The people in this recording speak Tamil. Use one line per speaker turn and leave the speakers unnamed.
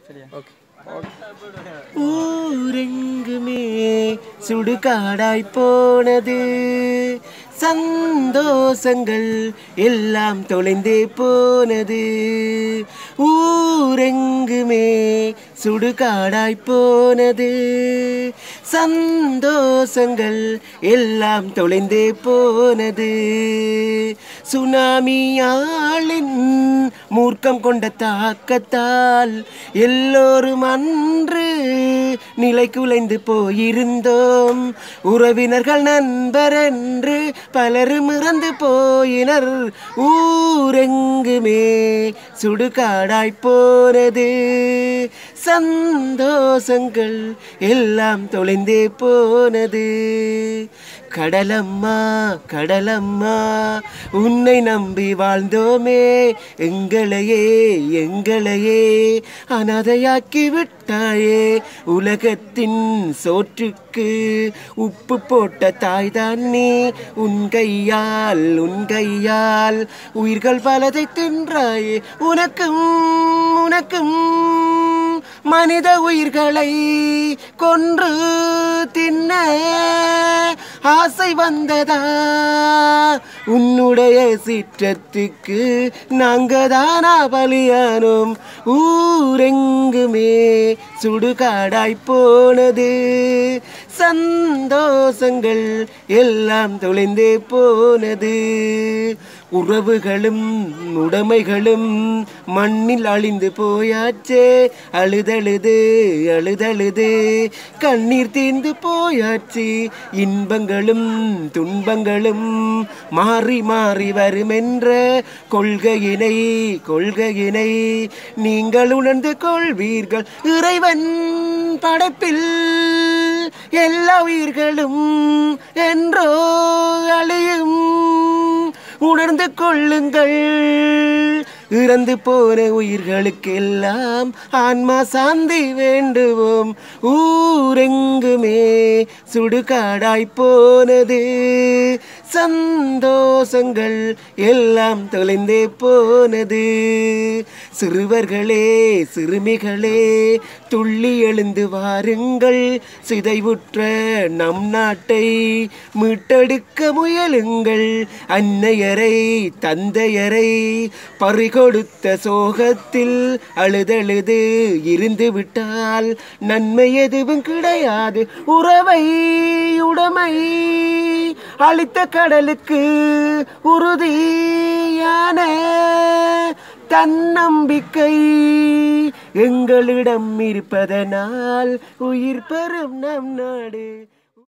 சரியா
ஓகே
ஊரெங்குமே சுடுகாடாய் போனது சந்தோஷங்கள் எல்லாம் தொலைந்தே போனது ஊரெங்குமே சுடுகாடாய் போனது சந்தோஷங்கள் எல்லாம் தொலைந்தே போனது சுனாமியாளின் மூர்க்கம் கொண்ட தாக்கத்தால் எல்லோரும் அன்று நிலை குலைந்து போயிருந்தோம் உறவினர்கள் நண்பர் என்று பலரும் இறந்து போயினர் ஊரெங்குமே சுடுகாடாய் போனது சந்தோஷங்கள் எல்லாம் தொலைந்தே போனது கடலம்மா கடலம்மா உன்னை நம்பி வாழ்ந்தோமே எங்களையே எங்களையே அனாதையாக்கி விட்டாயே உலகத்தின் சோற்றுக்கு உப்பு போட்ட தாய்தான் நீ உன் கையால் உன் கையால் உயிர்கள் பலதை தின்றாயே உனக்கும் உனக்கும் மனித உயிர்களை கொன்று தின்ன ஆசை வந்ததா உன்னுடைய சீற்றத்துக்கு நாங்க தானா பலியானோம் ஊரெங்குமே சுடுகாடாய் போனது சந்தோஷங்கள் எல்லாம் தொலைந்தே போனது உறவுகளும் உடைமைகளும் மண்ணில் அழிந்து போயாச்சே அழுதழுது அழுதழுது கண்ணீர் தீர்ந்து போயாச்சு இன்பங்களும் துன்பங்களும் மாறி மாறி வருமென்ற கொள்கையினை கொள்கையினை நீங்கள் உணர்ந்து கொள்வீர்கள் இறைவன் படைப்பில் எல்லா உயிர்களும் என்றோ அழியும் உணர்ந்து கொள்ளுங்கள் இறந்து போன உயிர்களுக்கெல்லாம் ஆன்மா சாந்தி வேண்டுவோம் ஊரெங்குமே சுடுகாடாய் போனது சந்தோஷங்கள் எல்லாம் தொலைந்தே போனது சிறுவர்களே சிறுமிகளே துள்ளி எழுந்து வாருங்கள் சிதைவுற்ற நம் நாட்டை மீட்டெடுக்க முயலுங்கள் அன்னையரை தந்தையரை பறிகொடுத்த சோகத்தில் அழுதழுது இருந்து விட்டால் நன்மை எதுவும் கிடையாது உறவை உடைமை அளித்த கடலுக்கு உறுதியான தன்னம்பிக்கை எங்களிடம் இருப்பதனால் உயிர் பெறும் நம் நாடு